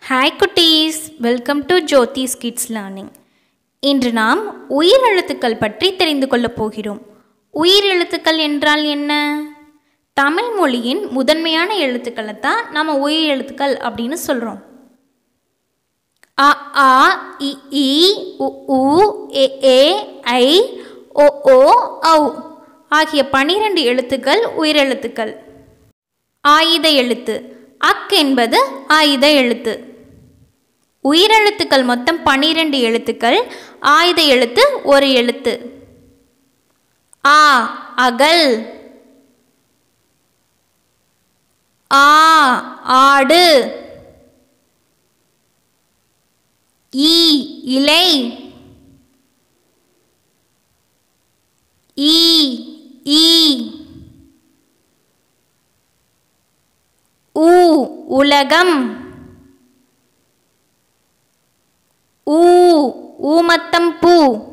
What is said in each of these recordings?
hi குட்டீஸ் welcome to Jothi's kids learning இன்று நாம் உயிரெழுத்துக்கள் பற்றி தெரிந்து கொள்ளப் போகிறோம் உயிரெழுத்துக்கள் என்றால் என்ன தமிழ் மொழியின் முதன்மையான எழுத்துக்களை தான் நம்ம உயிரெழுத்துக்கள் அப்படின்னு சொல்கிறோம் அ ஆ இ ஈ உ ஊ எ ஏ ஐ ஓ ஓ ஔ ஆகிய பனிரெண்டு எழுத்துக்கள் உயிரெழுத்துக்கள் ஆயுத எழுத்து அக் என்பது ஆயுத எழுத்து உயிரெழுத்துக்கள் மொத்தம் பன்னிரண்டு எழுத்துக்கள் ஆயுத எழுத்து ஒரு எழுத்து ஆ அகல் ஆ ஆடு ஈ இலை ஈ ஈ ஊ உலகம் ஊ ஊமத்தம் பூ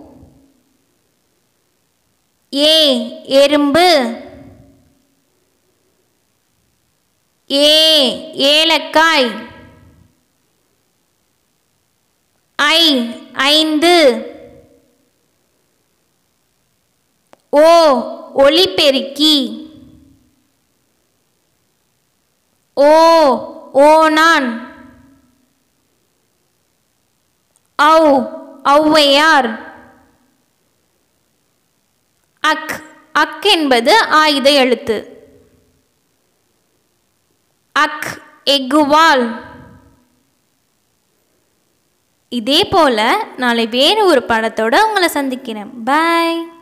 ஏ எறும்பு ஏ ஏலக்காய் ஐ ஐந்து ஓ ஒளிபெருக்கி ஓ ஓனான் ஔ ஔவையார் அக் அக் என்பது ஆயுத எழுத்து அக் எக்குவால் இதே போல் நாளை வேறு ஒரு படத்தோட உங்களை சந்திக்கிறேன் பாய்